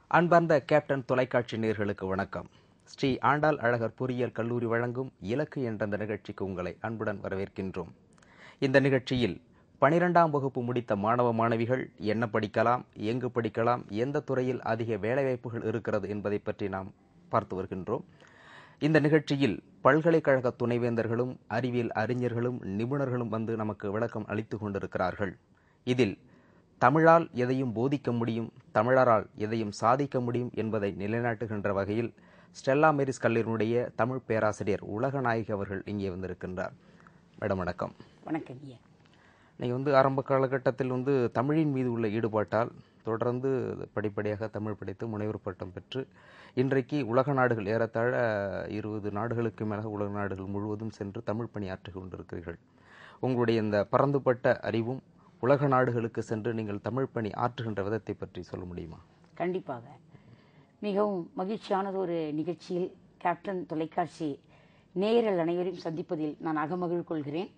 அன்பார்ந்த கேப்டன் தொலைக்காட்சி நேர்களுக்கு வணக்கம் ஸ்ரீ ஆண்டாள் அழகர் பொறியியல் கல்லூரி வழங்கும் இலக்கு என்ற இந்த நிகழ்ச்சிக்கு உங்களை அன்புடன் வரவேற்கின்றோம் இந்த நிகழ்ச்சியில் பனிரெண்டாம் வகுப்பு முடித்த மாணவ மாணவிகள் என்ன படிக்கலாம் எங்கு படிக்கலாம் எந்த துறையில் அதிக வேலைவாய்ப்புகள் இருக்கிறது என்பதை பற்றி நாம் பார்த்து வருகின்றோம் இந்த நிகழ்ச்சியில் பல்கலைக்கழக துணைவேந்தர்களும் அறிவியல் அறிஞர்களும் நிபுணர்களும் வந்து நமக்கு விளக்கம் அளித்து கொண்டிருக்கிறார்கள் இதில் தமிழால் எதையும் போதிக்க முடியும் தமிழரால் எதையும் சாதிக்க முடியும் என்பதை நிலைநாட்டுகின்ற வகையில் ஸ்டெல்லா மேரிஸ் கல்லூரியினுடைய தமிழ் பேராசிரியர் உலகநாயகி அவர்கள் இங்கே வந்திருக்கின்றார் மேடம் வணக்கம் வணக்கம் ஐயா நீங்கள் வந்து ஆரம்ப காலகட்டத்தில் வந்து தமிழின் மீது உள்ள ஈடுபாட்டால் தொடர்ந்து படிப்படியாக தமிழ் படித்து முனைவர் பட்டம் பெற்று இன்றைக்கு உலக நாடுகள் ஏறத்தாழ இருபது நாடுகளுக்கு மேலாக உலக நாடுகள் முழுவதும் சென்று தமிழ் பணியாற்றி கொண்டிருக்கிறீர்கள் உங்களுடைய இந்த பரந்துபட்ட அறிவும் உலக நாடுகளுக்கு சென்று நீங்கள் தமிழ் பணி ஆற்றுகின்ற விதத்தை பற்றி சொல்ல முடியுமா கண்டிப்பாக மிகவும் மகிழ்ச்சியானது ஒரு நிகழ்ச்சியில் கேப்டன் தொலைக்காட்சி நேயர்கள் அனைவரையும் சந்திப்பதில் நான் அகமகிழ் கொள்கிறேன்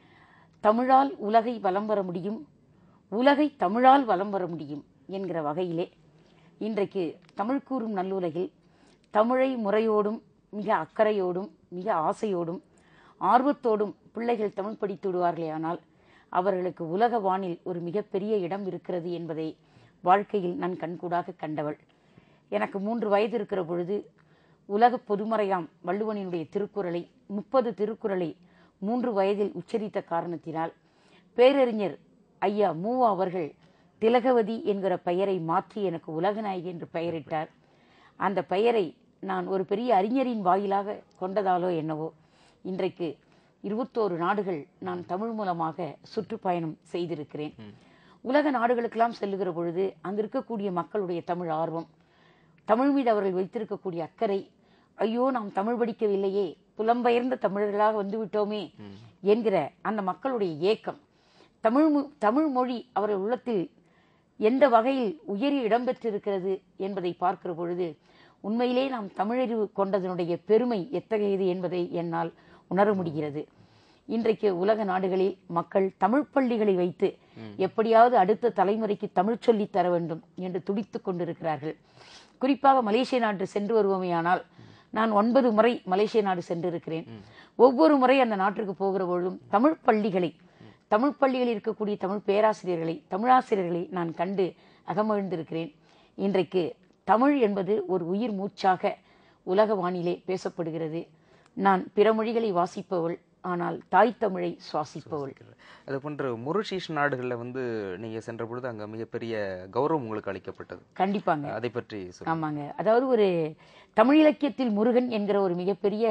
தமிழால் உலகை வலம் வர முடியும் உலகை தமிழால் வலம் வர முடியும் என்கிற வகையிலே இன்றைக்கு தமிழ் கூறும் நல்லுலகில் தமிழை முறையோடும் மிக அக்கறையோடும் மிக ஆசையோடும் ஆர்வத்தோடும் பிள்ளைகள் தமிழ் படித்து விடுவார்களே ஆனால் அவர்களுக்கு உலக வானில் ஒரு மிகப்பெரிய இடம் இருக்கிறது என்பதை வாழ்க்கையில் நான் கண்கூடாக கண்டவள் எனக்கு மூன்று வயது இருக்கிற பொழுது உலக பொதுமறையாம் வள்ளுவனினுடைய திருக்குறளை முப்பது திருக்குறளை மூன்று வயதில் உச்சரித்த காரணத்தினால் பேரறிஞர் ஐயா மூவா அவர்கள் திலகவதி என்கிற பெயரை மாற்றி எனக்கு உலகநாயகி என்று பெயரிட்டார் அந்த பெயரை நான் ஒரு பெரிய அறிஞரின் வாயிலாக கொண்டதாலோ என்னவோ இன்றைக்கு இருபத்தோரு நாடுகள் நான் தமிழ் மூலமாக சுற்றுப்பயணம் செய்திருக்கிறேன் உலக நாடுகளுக்கெல்லாம் செல்லுகிற பொழுது அங்கு இருக்கக்கூடிய மக்களுடைய தமிழ் ஆர்வம் தமிழ் மீது அவர்கள் வைத்திருக்கக்கூடிய அக்கறை ஐயோ நாம் தமிழ் படிக்கவில்லையே புலம்பெயர்ந்த தமிழர்களாக வந்துவிட்டோமே என்கிற அந்த மக்களுடைய ஏக்கம் தமிழ் மொ- தமிழ் மொழி அவர்கள் உள்ளத்தில் எந்த வகையில் உயரி இடம்பெற்றிருக்கிறது என்பதை பார்க்கிற பொழுது உண்மையிலே நாம் தமிழறிவு கொண்டதனுடைய பெருமை எத்தகையது என்பதை என்னால் உணர முடிகிறது இன்றைக்கு உலக நாடுகளில் மக்கள் தமிழ் பள்ளிகளை வைத்து எப்படியாவது அடுத்த தலைமுறைக்கு தமிழ் சொல்லித் தர வேண்டும் என்று துடித்துக் கொண்டிருக்கிறார்கள் குறிப்பாக மலேசிய நாட்டு சென்று வருவோமேயானால் நான் ஒன்பது முறை மலேசிய நாடு சென்றிருக்கிறேன் ஒவ்வொரு முறை அந்த நாட்டிற்கு போகிற பொழுதும் தமிழ் பள்ளிகளை தமிழ் பள்ளிகளில் இருக்கக்கூடிய தமிழ் பேராசிரியர்களை தமிழாசிரியர்களை நான் கண்டு அகமகிழ்ந்திருக்கிறேன் இன்றைக்கு தமிழ் என்பது ஒரு உயிர் மூச்சாக உலக வானிலே பேசப்படுகிறது நான் பிற மொழிகளை வாசிப்பவள் ஆனால் தாய் தமிழை சுவாசிப்பவள் அது போன்று மொரிஷியஸ் நாடுகளில் வந்து நீங்கள் சென்ற பொழுது அங்கே மிகப்பெரிய கௌரவம் உங்களுக்கு அளிக்கப்பட்டது கண்டிப்பாங்க அதை பற்றி சொல்லுங்க ஆமாங்க அதாவது ஒரு தமிழ் இலக்கியத்தில் முருகன் என்கிற ஒரு மிகப்பெரிய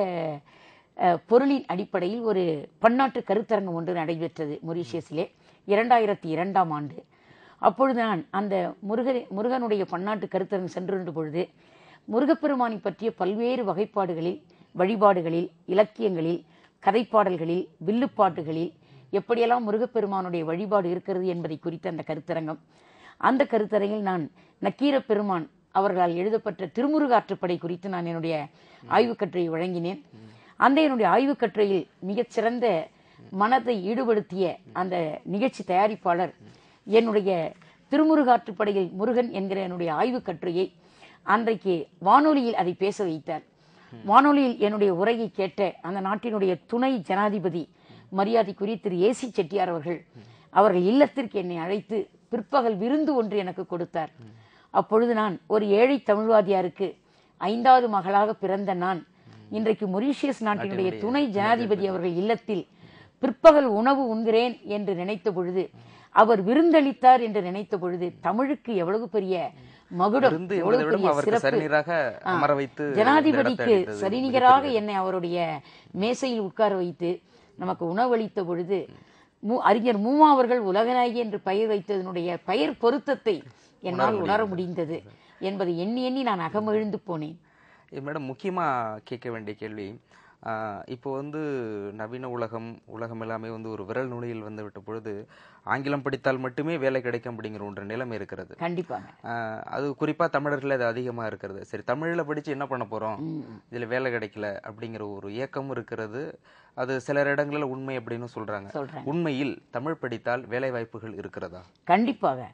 அஹ், பொருளின் அடிப்படையில் ஒரு பன்னாட்டு கருத்தரங்கம் ஒன்று நடைபெற்றது மொரீஷியஸிலே இரண்டாயிரத்தி இரண்டாம் ஆண்டு அப்பொழுது நான் அந்த முருகன் முருகனுடைய பன்னாட்டு கருத்தரங்கம் சென்றிருந்த பொழுது முருகப்பெருமானை பற்றிய பல்வேறு வகைப்பாடுகளில் வழிபாடுகளில் இலக்கியங்களில் கதைப்பாடல்களில் வில்லுப்பாட்டுகளில் எப்படியெல்லாம் முருகப்பெருமானுடைய வழிபாடு இருக்கிறது என்பதை குறித்த அந்த கருத்தரங்கம் அந்த கருத்தரங்கில் நான் நக்கீர பெருமான் அவர்களால் எழுதப்பட்ட திருமுருகாற்றுப்படை குறித்து நான் என்னுடைய ஆய்வுக் கட்டுரை வழங்கினேன் அந்த என்னுடைய ஆய்வுக் கட்டுரையில் மிகச்சிறந்த மனதை ஈடுபடுத்திய அந்த நிகழ்ச்சி தயாரிப்பாளர் என்னுடைய திருமுருகாற்றுப்படையில் முருகன் என்கிற என்னுடைய ஆய்வுக் கட்டுரையை அன்றைக்கு வானொலியில் அதை பேச வைத்தார் வானொலியில் என்னுடைய உரையை கேட்ட அந்த நாட்டினுடைய துணை ஜனாதிபதி மரியாதைக்குரிய திரு ஏசி செட்டியார் அவர்கள் அவர்கள் இல்லத்திற்கு என்னை அழைத்து பிற்பகல் விருந்து ஒன்று எனக்கு கொடுத்தார் அப்பொழுது நான் ஒரு ஏழை தமிழ்வாதியாருக்கு ஐந்தாவது மகளாக பிறந்த நான் இன்றைக்கு மொரீஷியஸ் நாட்டினுடைய துணை ஜனாதிபதி அவர்கள் இல்லத்தில் பிற்பகல் உணவு உண்கிறேன் என்று நினைத்த பொழுது அவர் விருந்தளித்தார் என்று நினைத்த பொழுது தமிழுக்கு எவ்வளவு பெரிய மகுடம் விருந்து எவ்வளவு என்பதை விட பெரிய அவருக்கு சிறப்பு சரிநீராக ஆ, அமர வைத்து இந்த இடத்தை ஜனாதிபதிக்கு அளித்தது சரிநிகராக என்னை அவருடைய மேசையில் உட்கார வைத்து நமக்கு உணவளித்த பொழுது மு அறிஞர் மூமா அவர்கள் உலகநாயகி என்று பெயர் வைத்ததனுடைய பெயர் பொருத்தத்தை என்னால் உணர முடிந்தது என்பதை எண்ணி எண்ணி நான் அகமகிழ்ந்து போனேன் இது மேடம் முக்கியமாக கேட்க வேண்டிய கேள்வி ஆஹ் இப்போ வந்து நவீன உலகம் உலகம் எல்லாமே வந்து ஒரு விரல் நுனியில் வந்து விட்ட பொழுது ஆங்கிலம் படித்தால் மட்டுமே வேலை கிடைக்கும் அப்படிங்கிற ஒன்று நிலைமை இருக்கிறது கண்டிப்பாங்க ஆஹ் அது குறிப்பா தமிழர்கள் அது அதிகமா இருக்கிறது சரி தமிழ்ல படிச்சு என்ன பண்ண போறோம் இதுல வேலை கிடைக்கல அப்படிங்கிற ஒரு ஏக்கமும் இருக்கிறது அது சில இடங்களில் உண்மை அப்படின்னு சொல்றாங்க சொல்றேன் உண்மையில் தமிழ் படித்தால் வேலை வாய்ப்புகள் இருக்கிறதா கண்டிப்பாக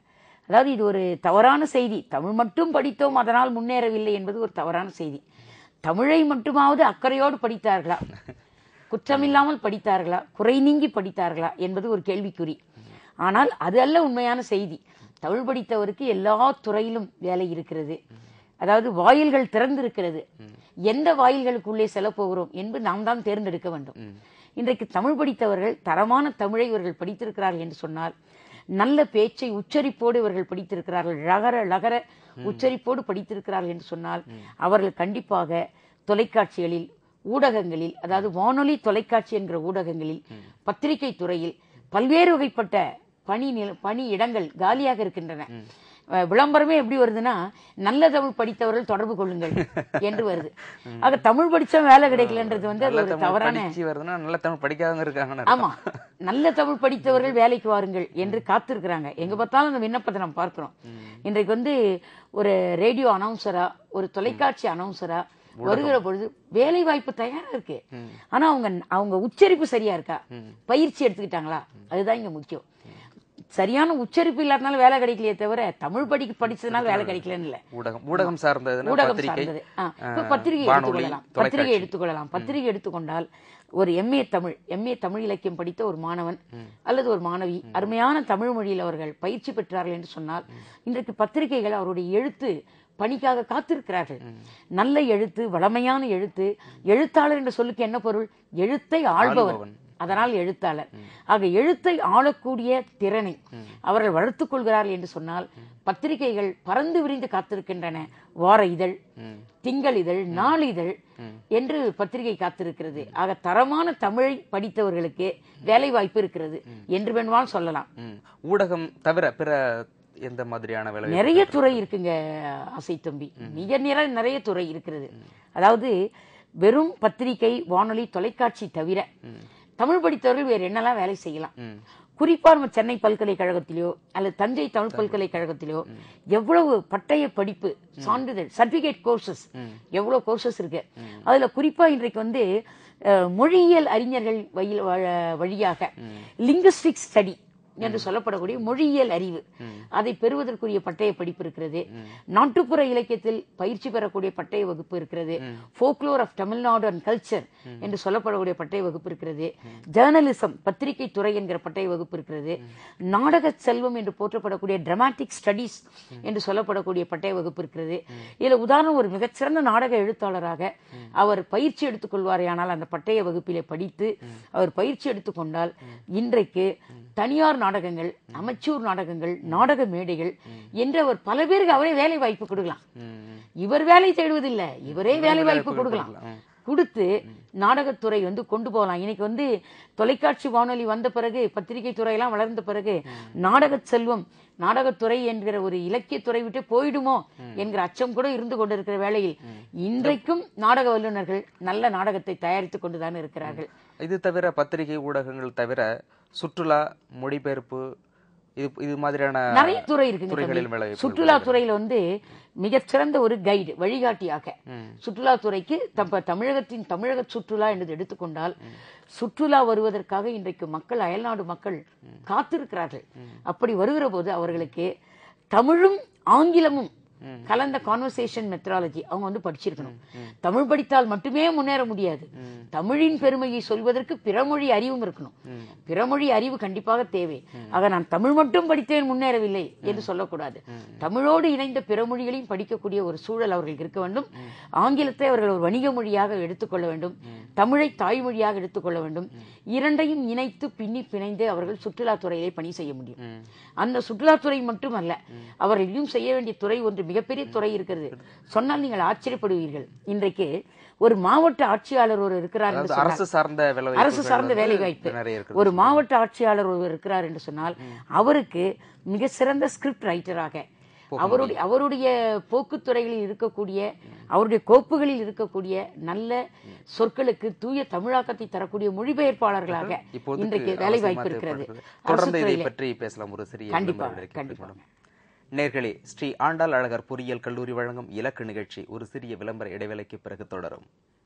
அதாவது இது ஒரு தவறான செய்தி தமிழ் மட்டும் படித்தோம் அதனால் முன்னேறவில்லை என்பது ஒரு தவறான செய்தி தமிழை மட்டுமாவது அக்கறையோடு படித்தார்களா குற்றமில்லாமல் படித்தார்களா குறை நீங்கி படித்தார்களா என்பது ஒரு கேள்விக்குறி ஆனால் அது அல்ல உண்மையான செய்தி தமிழ் படித்தவருக்கு எல்லா துறையிலும் வேலை இருக்கிறது அதாவது வாயில்கள் திறந்திருக்கிறது எந்த வாயில்களுக்குள்ளே செல்ல போகிறோம் என்பது நாம் தான் தேர்ந்தெடுக்க வேண்டும் இன்றைக்கு தமிழ் படித்தவர்கள் தரமான தமிழை இவர்கள் படித்திருக்கிறார்கள் என்று சொன்னால் நல்ல பேச்சை உச்சரிப்போடு இவர்கள் படித்திருக்கிறார்கள் லகர லகர உச்சரிப்போடு படித்திருக்கிறார்கள் என்று சொன்னால் அவர்கள் கண்டிப்பாக தொலைக்காட்சிகளில் ஊடகங்களில் அதாவது வானொலி தொலைக்காட்சி என்கிற ஊடகங்களில் பத்திரிகை துறையில் பல்வேறு வகைப்பட்ட பணி நில பணி இடங்கள் காலியாக இருக்கின்றன அஹ் விளம்பரமே எப்படி வருதுன்னா நல்ல தமிழ் படித்தவர்கள் தொடர்பு கொள்ளுங்கள் என்று வருது ஆக தமிழ் படிச்ச வேலை கிடைக்கலன்றது வந்து அது நல்ல ஒரு தமிழ் தவறான படிச்சு வருதுன்னா நல்ல தமிழ் படிக்காதவங்க இருக்காங்கன்னு ஆமா நல்ல தமிழ் படித்தவர்கள் வேலைக்கு வாருங்கள் என்று காத்திருக்கிறாங்க எங்க பார்த்தாலும் அந்த விண்ணப்பத்தை நம்ம பார்க்கிறோம் இன்றைக்கு வந்து ஒரு ரேடியோ அனௌன்சரா ஒரு தொலைக்காட்சி அனௌன்சரா வருகிற பொழுது வேலை வாய்ப்பு தயாரா இருக்கு ஆனா அவங்க அவங்க உச்சரிப்பு சரியா இருக்கா பயிற்சி எடுத்துக்கிட்டாங்களா அதுதான் இங்க முக்கியம் சரியான உச்சரிப்பு இல்லாதனால வேலை கிடைக்கலையே தவிர தமிழ் படிக்க படிச்சதுனால வேலை கிடைக்கலன்னு இல்ல ஊடகம் ஊடகம் சார்ந்ததுன்னா ஊடகம் பத்திரிகை சார்ந்தது ஆ, இப்ப பத்திரிகை வானொலி, எடுத்துக்கொள்ளலாம் பத்திரிகை எடுத்துக்கொள்ளலாம் பத்திரிகை எடுத்துக்கொண்டால் ஒரு எம்ஏ தமிழ் எம்ஏ தமிழ் இலக்கியம் படித்த ஒரு மாணவன் அல்லது ஒரு மாணவி அருமையான தமிழ் மொழியில் அவர்கள் பயிற்சி பெற்றார்கள் என்று சொன்னால் இன்றைக்கு பத்திரிகைகள் அவருடைய எழுத்து பணிக்காக காத்திருக்கிறார்கள் நல்ல எழுத்து வளமையான எழுத்து எழுத்தாளர் என்ற சொல்லுக்கு என்ன பொருள் எழுத்தை ஆள்பவர் அதனால் எழுத்தாளர் ஆக எழுத்தை ஆளக்கூடிய திறனை அவர்கள் வளர்த்துக் கொள்கிறார்கள் என்று சொன்னால் பத்திரிகைகள் பறந்து விரிந்து காத்திருக்கின்றன வார இதழ் திங்கள் இதழ் நாளிதழ் என்று பத்திரிகை காத்திருக்கிறது ஆக தரமான தமிழை படித்தவர்களுக்கு வேலை வாய்ப்பு இருக்கிறது என்று வேணுமானால் சொல்லலாம் ம். ஊடகம் தவிர பிற எந்த மாதிரியான வேலை நிறைய துறை இருக்குங்க ஆசை தம்பி மிக நிற நிறைய துறை இருக்கிறது அதாவது வெறும் பத்திரிகை வானொலி தொலைக்காட்சி தவிர தமிழ் படித்தவர்கள் வேறு என்னெல்லாம் வேலை செய்யலாம் ம். குறிப்பா நம்ம சென்னை பல்கலைக்கழகத்திலோ அல்லது தஞ்சை தமிழ் பல்கலைக்கழகத்திலோ எவ்வளவு பட்டய படிப்பு சான்றிதழ் சர்டிபிகேட் கோர்சஸ் எவ்வளவு கோர்சஸ் இருக்கு அதுல குறிப்பா இன்றைக்கு வந்து அஹ், மொழியியல் அறிஞர்கள் வழியில் வ- வழியாக லிங்குஸ்டிக் ஸ்டடி என்று சொல்லப்படக்கூடிய மொழியியல் அறிவு அதை பெறுவதற்குரிய பட்டய படிப்பு இருக்கிறது நாட்டுப்புற இலக்கியத்தில் பயிற்சி பெறக்கூடிய பட்டய வகுப்பு இருக்கிறது folklore of Tamil Nadu and culture என்று சொல்லப்படக்கூடிய பட்டய வகுப்பு இருக்கிறது ஜேர்னலிசம் பத்திரிகை துறை என்கிற பட்டய வகுப்பு இருக்கிறது நாடக செல்வம் என்று போற்றப்படக்கூடிய டிராமாட்டிக் ஸ்டடீஸ் என்று சொல்லப்படக்கூடிய பட்டய வகுப்பு இருக்கிறது இதுல உதாரணம் ஒரு மிகச்சிறந்த நாடக எழுத்தாளராக அவர் பயிற்சி எடுத்துக்கொள்வாரேயானால் அந்த பட்டய வகுப்பிலே படித்து அவர் பயிற்சி எடுத்துக்கொண்டால் இன்றைக்கு தனியார் நாடகங்கள் அமைச்சூர் நாடகங்கள் நாடக மேடைகள் என்று அவர் பல பேருக்கு அவரே வேலை வாய்ப்பு கொடுக்கலாம் இவர் வேலை தேடுவதில்லை இவரே வேலை வாய்ப்பு கொடுக்கலாம் கொடுத்து நாடகத்துறை வந்து கொண்டு போகலாம் இன்னைக்கு வந்து தொலைக்காட்சி வானொலி வந்த பிறகு பத்திரிகை துறையெல்லாம் வளர்ந்த பிறகு நாடக செல்வம் நாடகத்துறை என்கிற ஒரு இலக்கியத்துறை விட்டு போயிடுமோ என்கிற அச்சம் கூட இருந்து கொண்டிருக்கிற வேளையில் இன்றைக்கும் நாடக வல்லுநர்கள் நல்ல நாடகத்தை தயாரித்துக் கொண்டுதான் இருக்கிறார்கள் இது தவிர பத்திரிகை ஊடகங்கள் தவிர சுற்றுலா மொழிபெயர்ப்பு இது இது மாதிரியான நிறைய துறை இருக்குங்க துறைகளில் தம்பி. வேலை வாய்ப்புகள் சுற்றுலா துறையில வந்து மிகச்சிறந்த ஒரு கைடு வழிகாட்டியாக சுற்றுலா துறைக்கு தப்ப தமிழகத்தின் தமிழக சுற்றுலா என்று எடுத்துக்கொண்டால் சுற்றுலா வருவதற்காக இன்றைக்கு மக்கள் அயல்நாடு மக்கள் காத்திருக்கிறார்கள் அப்படி வருகிற போது அவர்களுக்கு தமிழும் ஆங்கிலமும் கலந்த கான்வர்சேஷன் மெத்தடாலஜி அவங்க வந்து படிச்சிருக்கணும் தமிழ் படித்தால் மட்டுமே முன்னேற முடியாது தமிழின் பெருமையை சொல்வதற்கு பிறமொழி அறிவும் இருக்கணும் பிறமொழி அறிவு கண்டிப்பாக தேவை ஆக நான் தமிழ் மட்டும் படித்தேன் முன்னேறவில்லை என்று சொல்லக்கூடாது தமிழோடு இணைந்த பிறமொழிகளையும் படிக்கக்கூடிய ஒரு சூழல் அவர்களுக்கு இருக்க வேண்டும் ஆங்கிலத்தை அவர்கள் ஒரு வணிக மொழியாக எடுத்துக்கொள்ள வேண்டும் தமிழை தாய்மொழியாக எடுத்துக்கொள்ள வேண்டும் இரண்டையும் இணைத்து பின்னி பிணைந்து அவர்கள் சுற்றுலாத்துறையிலே பணி செய்ய முடியும் அந்த சுற்றுலாத்துறை மட்டுமல்ல அவர்கள் இன்னும் செய்ய வேண்டிய துறை ஒன்று மிகப்பெரிய துறை இருக்கிறது சொன்னால் நீங்கள் ஆச்சரியப்படுவீர்கள் இன்றைக்கு ஒரு மாவட்ட ஆட்சியாளர் ஒரு இருக்கிறார் என்று அதாவது அரசு சார்ந்த வேலை அரசு சார்ந்த வேலை வாய்ப்பு நிறைய இருக்கு ஒரு மாவட்ட ஆட்சியாளர் ஒருவர் இருக்கிறார் என்று சொன்னால் அவருக்கு மிக சிறந்த ஸ்கிரிப்ட் ரைட்டராக அவருடைய அவருடைய போக்குத்துறைகளில் இருக்கக்கூடிய அவருடைய கோப்புகளில் இருக்கக்கூடிய நல்ல சொற்களுக்கு தூய தமிழாக்கத்தை தரக்கூடிய மொழிபெயர்ப்பாளர்களாக இப்போதைக்கு இன்றைக்கு வேலை வாய்ப்பு அவசியமா இருக்கிறது தேவைப்படுகிறது. தொடர்ந்து இதை அரசு பற்றி பேசலாம் ஒரு சிறிய கண்டிப்பா, விளம்பர இடைவேளைக்கு கண்டிப்பா. பிறகு. நேர்களே ஸ்ரீ ஆண்டாள் அழகர் பொறியியல் கல்லூரி வழங்கும் இலக்கு நிகழ்ச்சி ஒரு சிறிய விளம்பர இடைவேளைக்கு பிறகு தொடரும்